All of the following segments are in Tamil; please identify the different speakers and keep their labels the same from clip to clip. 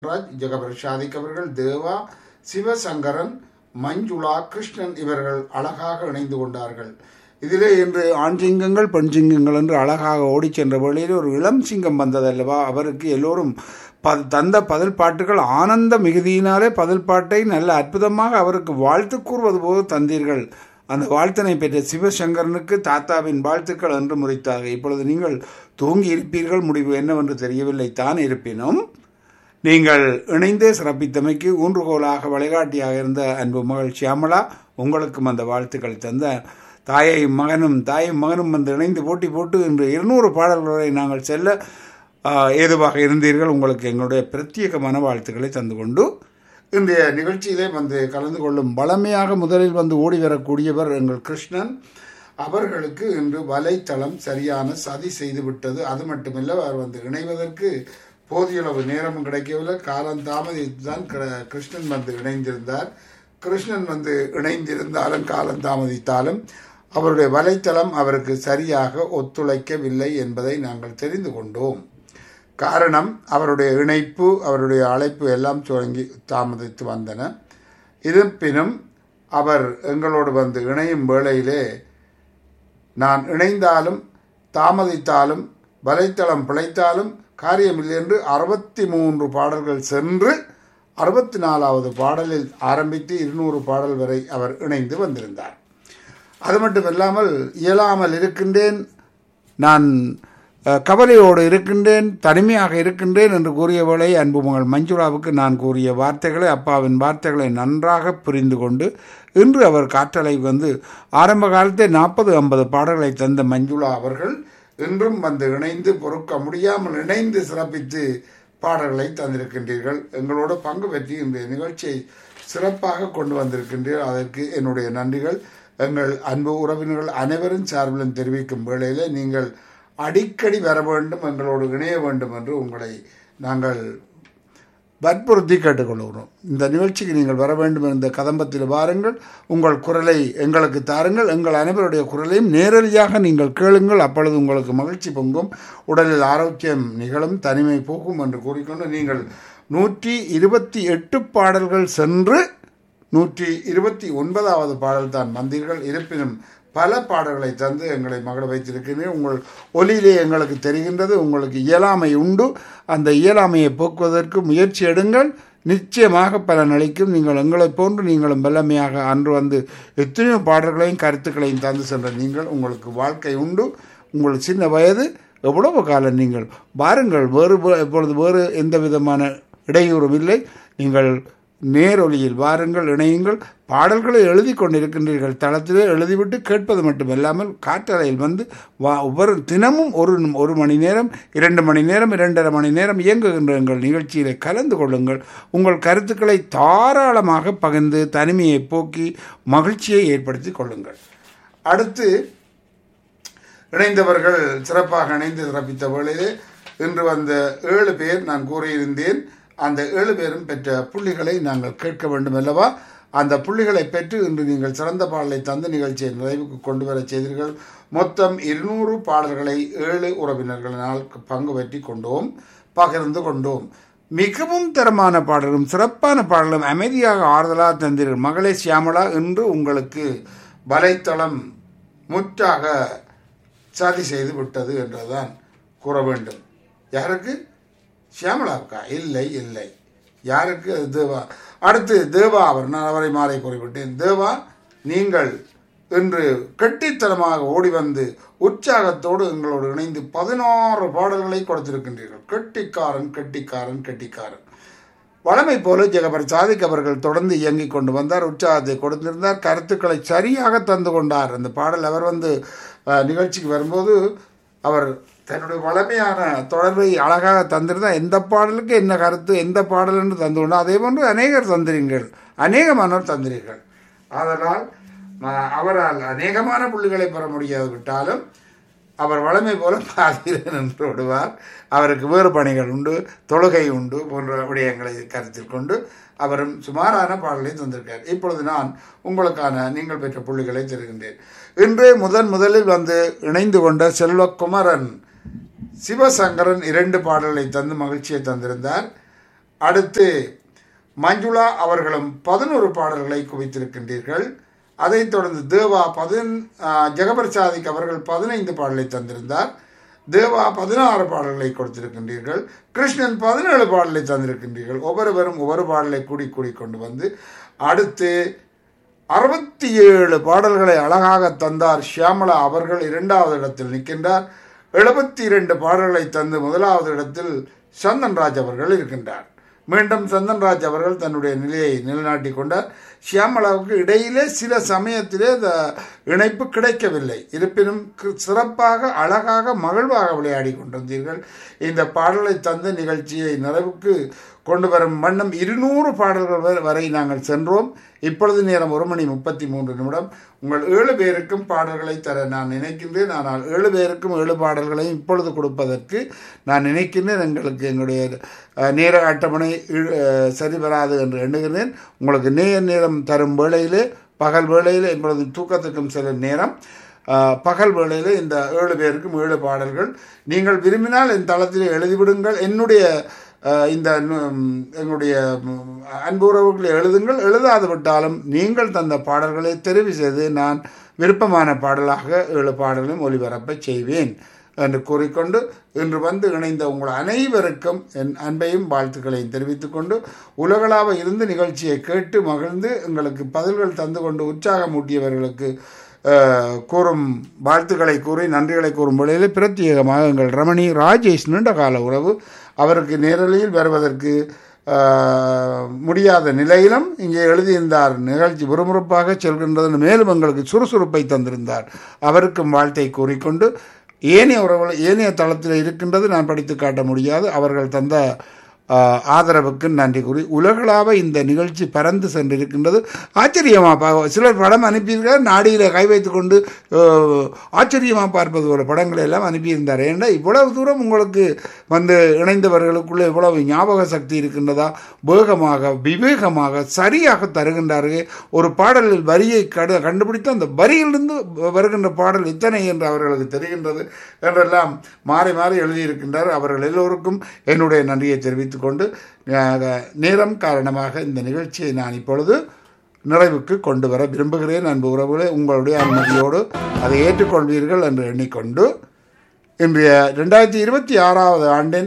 Speaker 1: ராஜ் ஜெகபர் ஷாதிக் அவர்கள் தேவா சிவசங்கரன் மஞ்சுளா கிருஷ்ணன் இவர்கள் அழகாக இணைந்து கொண்டார்கள் இதிலே இன்று ஆண் சிங்கங்கள் பெண் சிங்கங்கள் என்று அழகாக ஓடிச் சென்ற வேளையில் ஒரு இளம் சிங்கம் வந்ததல்லவா அவருக்கு எல்லோரும் ப தந்த பதில் பாட்டுகள் ஆனந்த மிகுதியினாலே பதில் பாட்டை நல்ல அற்புதமாக அவருக்கு வாழ்த்து கூறுவது போது தந்தீர்கள் அந்த வாழ்த்தினை பெற்ற சிவசங்கரனுக்கு தாத்தாவின் வாழ்த்துக்கள் என்று முறைத்தாக இப்பொழுது நீங்கள் தூங்கி இருப்பீர்கள் முடிவு என்னவென்று தெரியவில்லை தான் இருப்பினும் நீங்கள் இணைந்தே சிறப்பித்தமைக்கு ஊன்றுகோலாக வழிகாட்டியாக இருந்த அன்பு மகள் சியாமலா உங்களுக்கும் அந்த வாழ்த்துக்கள் தந்த தாயையும் மகனும் தாயும் மகனும் வந்து இணைந்து போட்டி போட்டு இன்று இருநூறு பாடல்களை நாங்கள் செல்ல ஏதுவாக இருந்தீர்கள் உங்களுக்கு எங்களுடைய பிரத்யேகமான வாழ்த்துக்களை தந்து கொண்டு இன்றைய நிகழ்ச்சியிலே வந்து கலந்து கொள்ளும் வளமையாக முதலில் வந்து ஓடி வரக்கூடியவர் எங்கள் கிருஷ்ணன் அவர்களுக்கு இன்று வலைத்தளம் சரியான சதி செய்து விட்டது அது மட்டுமில்லை அவர் வந்து இணைவதற்கு போதிய அளவு நேரமும் கிடைக்கவில்லை காலம் தாமதித்து தான் கிருஷ்ணன் வந்து இணைந்திருந்தார் கிருஷ்ணன் வந்து இணைந்திருந்தாலும் காலம் தாமதித்தாலும் அவருடைய வலைத்தளம் அவருக்கு சரியாக ஒத்துழைக்கவில்லை என்பதை நாங்கள் தெரிந்து கொண்டோம் காரணம் அவருடைய இணைப்பு அவருடைய அழைப்பு எல்லாம் தொடங்கி தாமதித்து வந்தன இருப்பினும் அவர் எங்களோடு வந்து இணையும் வேளையிலே நான் இணைந்தாலும் தாமதித்தாலும் வலைத்தளம் பிழைத்தாலும் காரியமில்லை என்று அறுபத்தி மூன்று பாடல்கள் சென்று அறுபத்தி நாலாவது பாடலில் ஆரம்பித்து இருநூறு பாடல் வரை அவர் இணைந்து வந்திருந்தார் அது மட்டுமில்லாமல் இயலாமல் இருக்கின்றேன் நான் கவலையோடு இருக்கின்றேன் தனிமையாக இருக்கின்றேன் என்று கூறியவளை அன்பு மகள் மஞ்சுளாவுக்கு நான் கூறிய வார்த்தைகளை அப்பாவின் வார்த்தைகளை நன்றாக புரிந்து கொண்டு இன்று அவர் காற்றலை வந்து ஆரம்ப காலத்தை நாற்பது ஐம்பது பாடல்களை தந்த மஞ்சுளா அவர்கள் இன்றும் வந்து இணைந்து பொறுக்க முடியாமல் இணைந்து சிறப்பித்து பாடல்களை தந்திருக்கின்றீர்கள் எங்களோட பங்கு பெற்றி இந்த நிகழ்ச்சியை சிறப்பாக கொண்டு வந்திருக்கின்றீர்கள் அதற்கு என்னுடைய நன்றிகள் எங்கள் அன்பு உறவினர்கள் அனைவரும் சார்பிலும் தெரிவிக்கும் வேளையில் நீங்கள் அடிக்கடி வர வேண்டும் எங்களோடு இணைய வேண்டும் என்று உங்களை நாங்கள் வற்புறுத்தி கேட்டுக்கொள்கிறோம் இந்த நிகழ்ச்சிக்கு நீங்கள் வர வேண்டும் என்ற கதம்பத்தில் வாருங்கள் உங்கள் குரலை எங்களுக்கு தாருங்கள் எங்கள் அனைவருடைய குரலையும் நேரடியாக நீங்கள் கேளுங்கள் அப்பொழுது உங்களுக்கு மகிழ்ச்சி பொங்கும் உடலில் ஆரோக்கியம் நிகழும் தனிமை போகும் என்று கூறிக்கொண்டு நீங்கள் நூற்றி இருபத்தி எட்டு பாடல்கள் சென்று நூற்றி இருபத்தி ஒன்பதாவது பாடல் தான் வந்தீர்கள் இருப்பினும் பல பாடல்களை தந்து எங்களை மகள வைத்திருக்கிறீர்கள் உங்கள் ஒலியிலே எங்களுக்கு தெரிகின்றது உங்களுக்கு இயலாமை உண்டு அந்த இயலாமையை போக்குவதற்கு முயற்சி எடுங்கள் நிச்சயமாக பலன் அளிக்கும் நீங்கள் எங்களைப் போன்று நீங்களும் வல்லமையாக அன்று வந்து எத்தனையோ பாடல்களையும் கருத்துக்களையும் தந்து சென்ற நீங்கள் உங்களுக்கு வாழ்க்கை உண்டு உங்கள் சின்ன வயது எவ்வளவு காலம் நீங்கள் வாருங்கள் வேறு இப்பொழுது வேறு எந்த விதமான இடையூறும் இல்லை நீங்கள் நேரொலியில் வாருங்கள் இணையுங்கள் பாடல்களை எழுதி கொண்டிருக்கின்றீர்கள் தளத்திலே எழுதிவிட்டு கேட்பது மட்டுமல்லாமல் காற்றலையில் வந்து வா ஒவ்வொரு தினமும் ஒரு ஒரு மணி நேரம் இரண்டு மணி நேரம் இரண்டரை மணி நேரம் இயங்குகின்ற எங்கள் நிகழ்ச்சியிலே கலந்து கொள்ளுங்கள் உங்கள் கருத்துக்களை தாராளமாக பகிர்ந்து தனிமையை போக்கி மகிழ்ச்சியை ஏற்படுத்தி கொள்ளுங்கள் அடுத்து இணைந்தவர்கள் சிறப்பாக இணைந்து சிறப்பித்த வேளையிலே இன்று வந்த ஏழு பேர் நான் கூறியிருந்தேன் அந்த ஏழு பேரும் பெற்ற புள்ளிகளை நாங்கள் கேட்க வேண்டும் அல்லவா அந்த புள்ளிகளை பெற்று இன்று நீங்கள் சிறந்த பாடலை தந்த நிகழ்ச்சியை நிறைவுக்கு கொண்டு வர செய்தீர்கள் மொத்தம் இருநூறு பாடல்களை ஏழு உறவினர்களினால் பங்கு பற்றி கொண்டோம் பகிர்ந்து கொண்டோம் மிகவும் தரமான பாடலும் சிறப்பான பாடலும் அமைதியாக ஆறுதலாக தந்தீர்கள் மகளே சியாமலா என்று உங்களுக்கு வலைத்தளம் முற்றாக சதி செய்து விட்டது என்றுதான் கூற வேண்டும் யாருக்கு சியாமலாவுக்கா இல்லை இல்லை யாருக்கு அது தேவா அடுத்து தேவா அவர் நான் அவரை மாலை குறிப்பிட்டேன் தேவா நீங்கள் இன்று கெட்டித்தனமாக ஓடி வந்து உற்சாகத்தோடு எங்களோடு இணைந்து பதினாறு பாடல்களை கொடுத்திருக்கின்றீர்கள் கெட்டிக்காரன் கெட்டிக்காரன் கெட்டிக்காரன் வளமை போல ஜெகபர் சாதிக் அவர்கள் தொடர்ந்து இயங்கிக் கொண்டு வந்தார் உற்சாகத்தை கொடுத்திருந்தார் கருத்துக்களை சரியாக தந்து கொண்டார் அந்த பாடல் அவர் வந்து நிகழ்ச்சிக்கு வரும்போது அவர் தன்னுடைய வளமையான தொடர்பை அழகாக தந்திருந்தால் எந்த பாடலுக்கு என்ன கருத்து எந்த பாடல் என்று தந்து கொண்டோ அதே போன்று அநேகர் தந்திரீர்கள் அநேகமானோர் தந்திரீர்கள் அதனால் அவரால் அநேகமான புள்ளிகளை பெற முடியாது விட்டாலும் அவர் வளமை போல பாதிரன் என்று விடுவார் அவருக்கு வேறு பணிகள் உண்டு தொழுகை உண்டு போன்ற விடயங்களை கருத்தில் கொண்டு அவரும் சுமாரான பாடலை தந்திருக்கார் இப்பொழுது நான் உங்களுக்கான நீங்கள் பெற்ற புள்ளிகளை தருகின்றேன் இன்று முதன் முதலில் வந்து இணைந்து கொண்ட செல்வக்குமரன் சிவசங்கரன் இரண்டு பாடல்களை தந்து மகிழ்ச்சியை தந்திருந்தார் அடுத்து மஞ்சுளா அவர்களும் பதினோரு பாடல்களை குவித்திருக்கின்றீர்கள் அதைத் தொடர்ந்து தேவா பதின் ஜெகபர் சாதிக் அவர்கள் பதினைந்து பாடலை தந்திருந்தார் தேவா பதினாறு பாடல்களை கொடுத்திருக்கின்றீர்கள் கிருஷ்ணன் பதினேழு பாடலை தந்திருக்கின்றீர்கள் ஒவ்வொருவரும் ஒவ்வொரு பாடலை கூடி கூடி கொண்டு வந்து அடுத்து அறுபத்தி ஏழு பாடல்களை அழகாக தந்தார் ஷியாமலா அவர்கள் இரண்டாவது இடத்தில் நிற்கின்றார் எழுபத்தி இரண்டு பாடல்களை தந்து முதலாவது இடத்தில் சந்தன்ராஜ் அவர்கள் இருக்கின்றார் மீண்டும் சந்தன்ராஜ் அவர்கள் தன்னுடைய நிலையை நிலைநாட்டி கொண்டார் ஷியாமலாவுக்கு இடையிலே சில சமயத்திலே இந்த இணைப்பு கிடைக்கவில்லை இருப்பினும் கு- சிறப்பாக அழகாக மகிழ்வாக விளையாடி கொண்டிருந்தீர்கள் இந்த பாடலை தந்த நிகழ்ச்சியை நிறைவுக்கு கொண்டு வரும் வண்ணம் இருநூறு பாடல்கள் வரை- வரை நாங்கள் சென்றோம் இப்பொழுது நேரம் ஒரு மணி முப்பத்தி மூன்று நிமிடம் உங்கள் ஏழு பேருக்கும் பாடல்களை தர நான் நினைக்கின்றேன் ஆனால் ஏழு பேருக்கும் ஏழு பாடல்களையும் இப்பொழுது கொடுப்பதற்கு நான் நினைக்கின்றேன் எங்களுக்கு எங்களுடைய அஹ், நேர அட்டவணை இழு- அஹ், சரி வராது என்று எண்ணுகிறேன் உங்களுக்கு நேர நேரம் தரும் வேளையிலே பகல் வேளையிலே எங்களது தூக்கத்துக்கும் சில நேரம் அஹ், பகல் வேளையில் இந்த ஏழு பேருக்கும் ஏழு பாடல்கள் நீங்கள் விரும்பினால் என் தளத்தில் எழுதிவிடுங்கள் என்னுடைய அஹ், இந்த நு- எங்களுடைய ம், அன்பு உறவுகளை எழுதுங்கள் எழுதாது விட்டாலும் நீங்கள் தந்த பாடல்களை தெரிவு செய்து நான் விருப்பமான பாடலாக ஏழு பாடலையும் ஒளிபரப்ப செய்வேன் என்று கூறிக்கொண்டு இன்று வந்து இணைந்த உங்கள் அனைவருக்கும் என் அன்பையும் வாழ்த்துக்களையும் தெரிவித்துக் கொண்டு உலகளாவ இருந்து நிகழ்ச்சியை கேட்டு மகிழ்ந்து எங்களுக்கு பதில்கள் தந்து கொண்டு உற்சாகமூட்டியவர்களுக்கு அஹ், கூறும் வாழ்த்துக்களை கூறி நன்றிகளை கூறும் வேளையில் பிரத்யேகமாக எங்கள் ரமணி ராஜேஷ் நீண்ட கால உறவு அவருக்கு நேரலையில் வருவதற்கு அஹ், முடியாத நிலையிலும் இங்கே எழுதியிருந்தார் நிகழ்ச்சி விறுவிறுப்பாக செல்கின்றது மேலும் எங்களுக்கு சுறுசுறுப்பை தந்திருந்தார் அவருக்கும் வாழ்த்தை கூறிக்கொண்டு ஏனைய உறவுகள் ஏனைய தளத்தில் இருக்கின்றது நான் படித்து காட்ட முடியாது அவர்கள் தந்த ஆஹ், ஆதரவுக்கு நன்றி கூறி உலகளாவ இந்த நிகழ்ச்சி பறந்து சென்றிருக்கின்றது ஆச்சரியமா பா சிலர் படம் அனுப்பியிருக்கார் நாடியில் கை வைத்துக் கொண்டு ஆஹ், ஆச்சரியமா பார்ப்பது போல படங்களை எல்லாம் அனுப்பியிருந்தார் ஏன்னா இவ்வளவு தூரம் உங்களுக்கு வந்து இணைந்தவர்களுக்குள்ள இவ்வளவு ஞாபக சக்தி இருக்கின்றதா வேகமாக விவேகமாக சரியாக தருகின்றார்கள் ஒரு பாடலில் வரியை கடு கண்டுபிடித்து அந்த வரியிலிருந்து வருகின்ற பாடல் இத்தனை என்று அவர்களுக்கு தெரிகின்றது என்றெல்லாம் மாறி மாறி எழுதியிருக்கின்றார் அவர்கள் எல்லோருக்கும் என்னுடைய நன்றியை தெரிவித்துக் கொண்டு அஹ், நேரம் காரணமாக இந்த நிகழ்ச்சியை நான் இப்பொழுது நிறைவுக்கு கொண்டு வர விரும்புகிறேன் அன்பு உறவுகளே உங்களுடைய அனுமதியோடு அதை ஏற்றுக்கொள்வீர்கள் என்று எண்ணிக்கொண்டு இன்றைய ரெண்டாயிரத்தி இருபத்தி ஆறாவது ஆண்டின்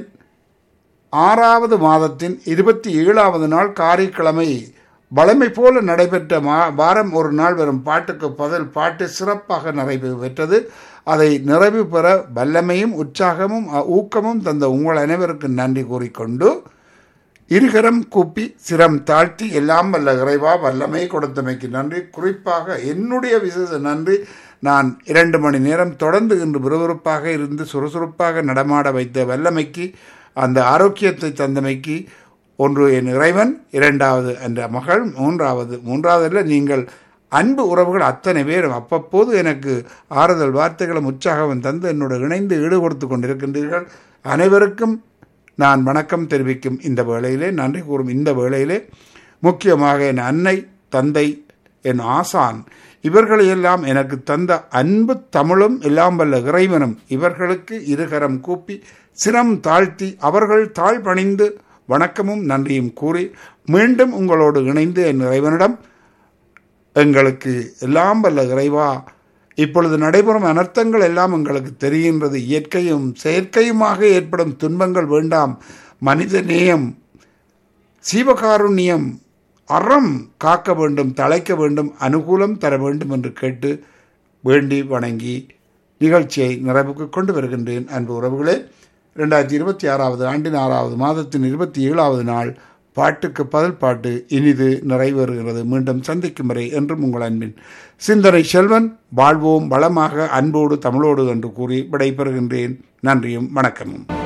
Speaker 1: ஆறாவது மாதத்தின் இருபத்தி ஏழாவது நாள் காரிக்கிழமை வளமை போல நடைபெற்ற மா வாரம் ஒரு நாள் வரும் பாட்டுக்கு பதில் பாட்டு சிறப்பாக நிறைவு பெற்றது அதை நிறைவு பெற வல்லமையும் உற்சாகமும் அ- ஊக்கமும் தந்த உங்கள் அனைவருக்கும் நன்றி கூறிக்கொண்டு இருகரம் கூப்பி சிரம் தாழ்த்தி எல்லாம் வல்ல இறைவா வல்லமை கொடுத்தமைக்கு நன்றி குறிப்பாக என்னுடைய விசேஷ நன்றி நான் இரண்டு மணி நேரம் தொடர்ந்து இன்று விறுவிறுப்பாக இருந்து சுறுசுறுப்பாக நடமாட வைத்த வல்லமைக்கு அந்த ஆரோக்கியத்தை தந்தமைக்கு ஒன்று என் இறைவன் இரண்டாவது என்ற மகள் மூன்றாவது மூன்றாவதுல நீங்கள் அன்பு உறவுகள் அத்தனை பேரும் அப்பப்போது எனக்கு ஆறுதல் வார்த்தைகளும் உற்சாகம் தந்து என்னோடு இணைந்து ஈடு கொடுத்து கொண்டிருக்கின்றீர்கள் அனைவருக்கும் நான் வணக்கம் தெரிவிக்கும் இந்த வேளையிலே நன்றி கூறும் இந்த வேளையிலே முக்கியமாக என் அன்னை தந்தை என் ஆசான் இவர்களையெல்லாம் எனக்கு தந்த அன்பு தமிழும் எல்லாம் வல்ல இறைவனும் இவர்களுக்கு இருகரம் கூப்பி சிரம் தாழ்த்தி அவர்கள் தாழ் பணிந்து வணக்கமும் நன்றியும் கூறி மீண்டும் உங்களோடு இணைந்து என் இறைவனிடம் எங்களுக்கு எல்லாம் வல்ல இறைவா இப்பொழுது நடைபெறும் அனர்த்தங்கள் எல்லாம் எங்களுக்கு தெரிகின்றது இயற்கையும் செயற்கையுமாக ஏற்படும் துன்பங்கள் வேண்டாம் மனித நேயம் சீவகாருண்யம் அறம் காக்க வேண்டும் தழைக்க வேண்டும் அனுகூலம் தர வேண்டும் என்று கேட்டு வேண்டி வணங்கி நிகழ்ச்சியை நிறைவுக்கு கொண்டு வருகின்றேன் அன்பு உறவுகளே ரெண்டாயிரத்தி இருபத்தி ஆறாவது ஆண்டின் ஆறாவது மாதத்தின் இருபத்தி ஏழாவது நாள் பாட்டுக்கு பதில் பாட்டு இனிது நிறைவேறுகிறது மீண்டும் சந்திக்கும் வரை என்றும் உங்கள் அன்பின் சிந்தனை செல்வன் வாழ்வோம் வளமாக அன்போடு தமிழோடு என்று கூறி விடைபெறுகின்றேன் நன்றியும் வணக்கமும்